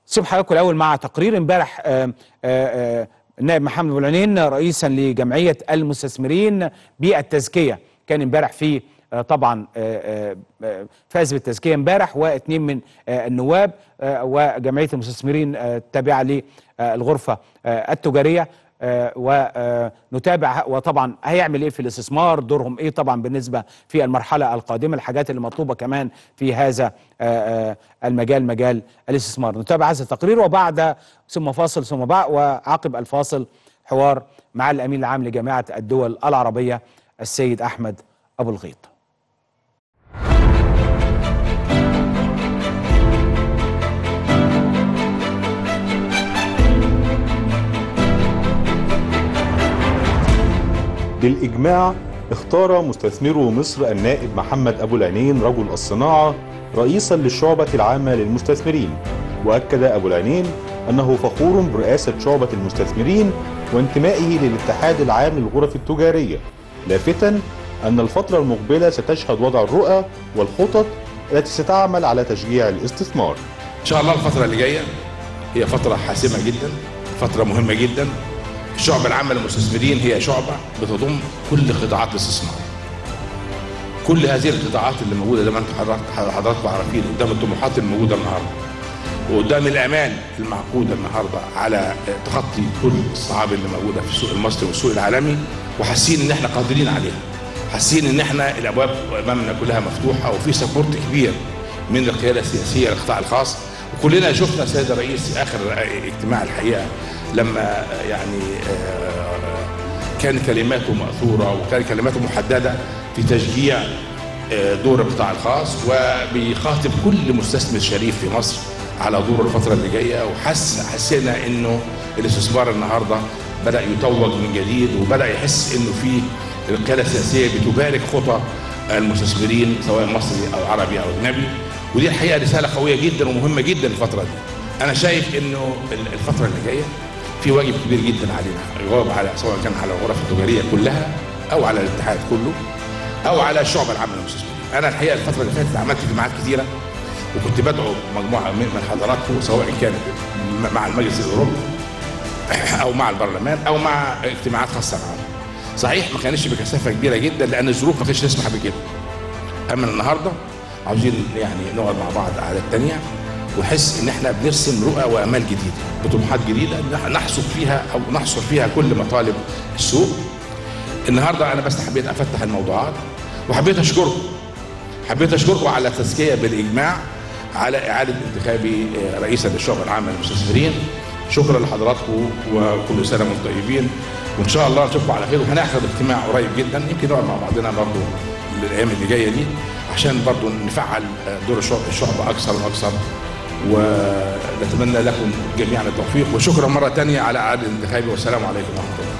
سيب حضراتكم الاول مع تقرير امبارح آه، آه، آه، النائب محمد ابو العنين رئيسا لجمعيه المستثمرين بالتزكيه كان امبارح في آه، طبعا آه، آه، آه، فاز بالتزكيه امبارح واثنين من آه، النواب آه، وجمعيه المستثمرين آه، التابعه للغرفه آه، التجاريه آه، ونتابع وطبعا هيعمل ايه في الاستثمار دورهم ايه طبعا بالنسبه في المرحله القادمه الحاجات اللي مطلوبه كمان في هذا آه، آه، المجال مجال الاستثمار نتابع هذا التقرير وبعد ثم فاصل ثم بعد وعقب الفاصل حوار مع الامين العام لجامعه الدول العربيه السيد احمد ابو الغيط بالإجماع اختار مستثمرو مصر النائب محمد أبو العينين رجل الصناعة رئيسا للشعبة العامة للمستثمرين وأكد أبو العينين أنه فخور برئاسة شعبة المستثمرين وانتمائه للاتحاد العام للغرف التجارية لافتا أن الفترة المقبلة ستشهد وضع الرؤى والخطط التي ستعمل على تشجيع الاستثمار ان شاء الله الفتره اللي جايه هي فتره حاسمه جدا فتره مهمه جدا الشعبة العامة للمستثمرين هي شعبة بتضم كل قطاعات الاستثمار كل هذه القطاعات اللي موجودة زي ما انتم حضرتك- حضراتكم عارفين قدام الطموحات الموجودة النهاردة وقدام الآمال المعقودة النهاردة على تخطي كل الصعاب اللي موجودة في السوق المصري والسوق العالمي وحاسين ان احنا قادرين عليها حاسين ان احنا الابواب امامنا كلها مفتوحه وفي سبورت كبير من القياده السياسيه للقطاع الخاص وكلنا شفنا السيد الرئيس في اخر اجتماع الحقيقه لما يعني آه، كان كلماته ماثوره وكان كلماته محدده في تشجيع آه، دور القطاع الخاص وبيخاطب كل مستثمر شريف في مصر على دور الفتره اللي جايه وحس حسينا انه الاستثمار النهارده بدا يتوج من جديد وبدا يحس انه في القياده السياسيه بتبارك خطى المستثمرين سواء مصري او عربي او اجنبي ودي الحقيقه رساله قويه جدا ومهمه جدا الفتره دي انا شايف انه ال- الفتره اللي جايه في واجب كبير جدا علينا يغاب على سواء كان على الغرف التجاريه كلها او على الاتحاد كله او على الشعب العام للمستثمرين انا الحقيقه الفتره اللي فاتت عملت اجتماعات كثيره وكنت بدعو مجموعه من من حضراتكم سواء كانت م- مع المجلس الاوروبي او مع البرلمان او مع اجتماعات خاصه معاهم صحيح ما كانتش بكثافه كبيره جدا لان الظروف ما كانتش تسمح بكده اما النهارده عاوزين يعني نقعد مع بعض قعدات تانية ونحس ان احنا بنرسم رؤى وامال جديده بطموحات جديده نح- نحصر فيها او نحصر فيها كل مطالب السوق النهارده انا بس حبيت افتح الموضوعات وحبيت اشكركم حبيت اشكركم على التزكيه بالاجماع على اعاده انتخابي آه، رئيسا للشعب العام للمستثمرين شكرا لحضراتكم وكل سنه وانتم طيبين وان شاء الله نشوفكم على خير وهناخد اجتماع قريب جدا يمكن نقعد مع بعضنا برضه الايام اللي جايه دي عشان برضه نفعل آه، دور الشعب الشعب اكثر واكثر ونتمنى لكم جميعا التوفيق وشكرا مره ثانيه على اعاده انتخابي والسلام عليكم ورحمه الله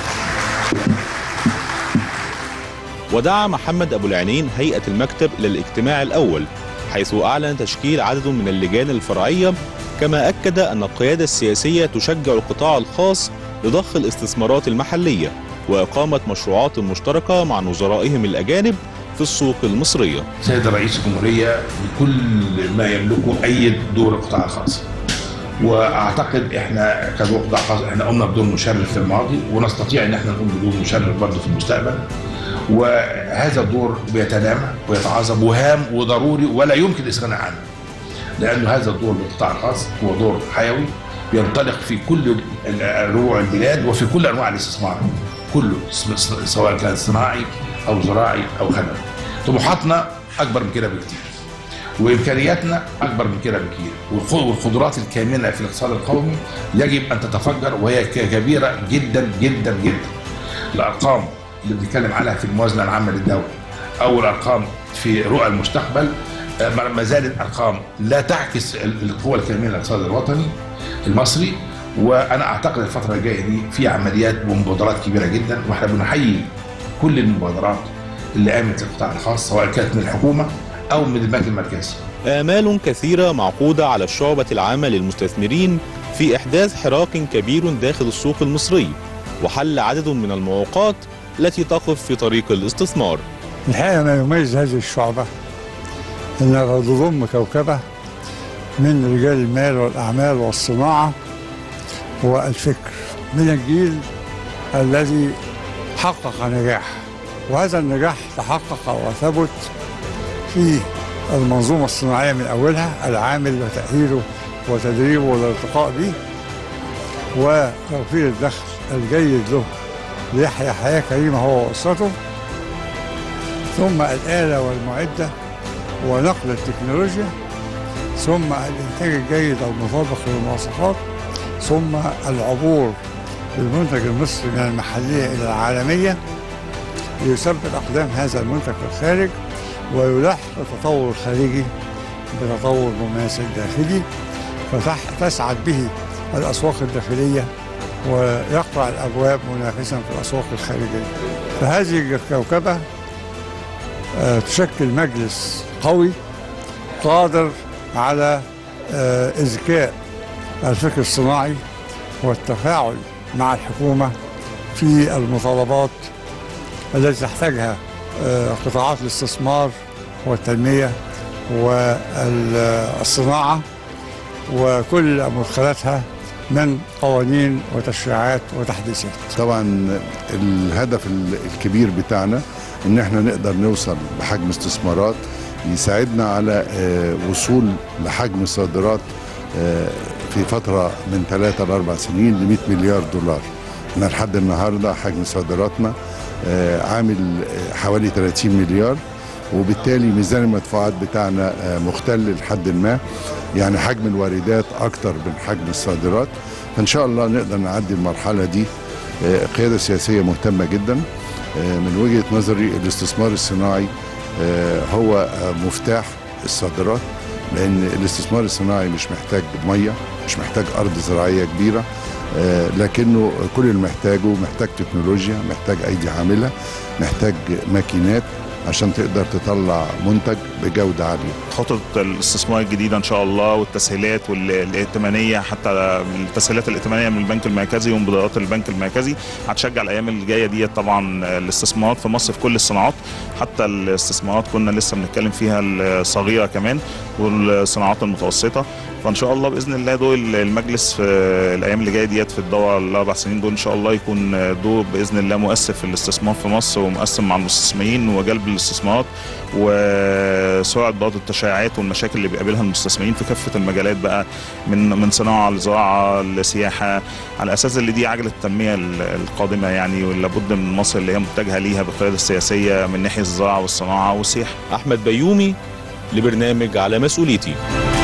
ودعا محمد أبو العينين هيئة المكتب إلى الاجتماع الأول حيث أعلن تشكيل عدد من اللجان الفرعية كما أكد أن القيادة السياسية تشجع القطاع الخاص لضخ الاستثمارات المحلية وإقامة مشروعات مشتركة مع نظرائهم الأجانب في السوق المصرية سيد رئيس الجمهورية بكل ما يملكه أي دور القطاع الخاص واعتقد احنا كدور قطاع خاص احنا قمنا بدور مشرف في الماضي ونستطيع ان احنا نقوم بدور مشرف برضه في المستقبل وهذا الدور بيتنامى ويتعاظم وهام وضروري ولا يمكن الاستغناء عنه لانه هذا الدور للقطاع الخاص هو دور حيوي ينطلق في كل ال- ربوع البلاد وفي كل انواع الاستثمار كله س- س- سواء كان صناعي او زراعي او خدمي طموحاتنا اكبر من كده بكتير وامكانياتنا اكبر من كده بكتير والخ- والقدرات الكامنه في الاقتصاد القومي يجب ان تتفجر وهي ك- كبيره جدا جدا جدا الارقام اللي بنتكلم عنها في الموازنه العامه للدوله او الارقام في رؤى المستقبل آه، ما- ما زالت ارقام لا تعكس ال- القوه الكامنه للاقتصاد الوطني المصري وانا اعتقد الفتره الجايه دي في عمليات ومبادرات كبيره جدا واحنا بنحيي كل المبادرات اللي قامت القطاع الخاص سواء كانت من الحكومه او من البنك المركزي آمال كثيرة معقودة على الشعبة العامة للمستثمرين في إحداث حراك كبير داخل السوق المصري وحل عدد من المعوقات التي تقف في طريق الاستثمار الحقيقة ما يميز هذه الشعبة أنها تضم كوكبة من رجال المال والأعمال والصناعة والفكر من الجيل الذي حقق نجاح وهذا النجاح تحقق وثبت في المنظومة الصناعية من أولها العامل وتأهيله وتدريبه والارتقاء به وتوفير الدخل الجيد له ليحيا حياة كريمة هو وأسرته ثم الآلة والمعدة ونقل التكنولوجيا ثم الإنتاج الجيد المطابق للمواصفات ثم العبور بالمنتج المصري من المحلية إلى العالمية ليثبت أقدام هذا المنتج في الخارج ويلاحق التطور الخارجي بتطور مماثل داخلي فتسعد به الأسواق الداخلية ويقرع الأبواب منافسا في الأسواق الخارجية فهذه الكوكبة آه، تشكل مجلس قوي قادر على آه، إذكاء الفكر الصناعي والتفاعل مع الحكومة في المطالبات التي تحتاجها آه، قطاعات الاستثمار والتنمية والصناعة وكل مدخلاتها من قوانين وتشريعات وتحديثات طبعا الهدف ال- الكبير بتاعنا ان احنا نقدر نوصل بحجم استثمارات يساعدنا على آه، وصول لحجم صادرات آه، في فترة من ثلاثة لأربع سنين ل 100 مليار دولار احنا لحد النهاردة حجم صادراتنا آه، عامل آه، حوالي 30 مليار وبالتالي ميزان المدفوعات بتاعنا آه، مختل لحد ما يعني حجم الواردات أكتر من حجم الصادرات فإن شاء الله نقدر نعدي المرحلة دي آه، قيادة سياسية مهتمة جدا آه، من وجهة نظري الاستثمار الصناعي آه، هو آه، مفتاح الصادرات لأن الاستثمار الصناعي مش محتاج مية مش محتاج أرض زراعية كبيرة آه، لكنه كل اللي محتاجه محتاج تكنولوجيا محتاج أيدي عاملة محتاج ماكينات عشان تقدر تطلع منتج بجودة عالية خطط الاستثمار الجديدة إن شاء الله والتسهيلات والائتمانية حتى التسهيلات الائتمانية من البنك المركزي ومبادرات البنك المركزي هتشجع الأيام الجاية ديت طبعا الاستثمارات في مصر في كل الصناعات حتى الاستثمارات كنا لسه بنتكلم فيها الصغيرة كمان والصناعات المتوسطة فان شاء الله باذن الله دور المجلس في الايام اللي جايه ديت في الدوره الاربع سنين دول ان شاء الله يكون دور باذن الله مؤثر في الاستثمار في مصر ومؤثر مع المستثمرين وجلب الاستثمارات وسرعه برضه التشريعات والمشاكل اللي بيقابلها المستثمرين في كافه المجالات بقى من من صناعه لزراعه لسياحه على اساس اللي دي عجله التنميه القادمه يعني ولابد من مصر اللي هي متجهه ليها بالقياده السياسيه من ناحيه الزراعه والصناعه والسياحه أحمد بيومي لبرنامج على مسؤوليتي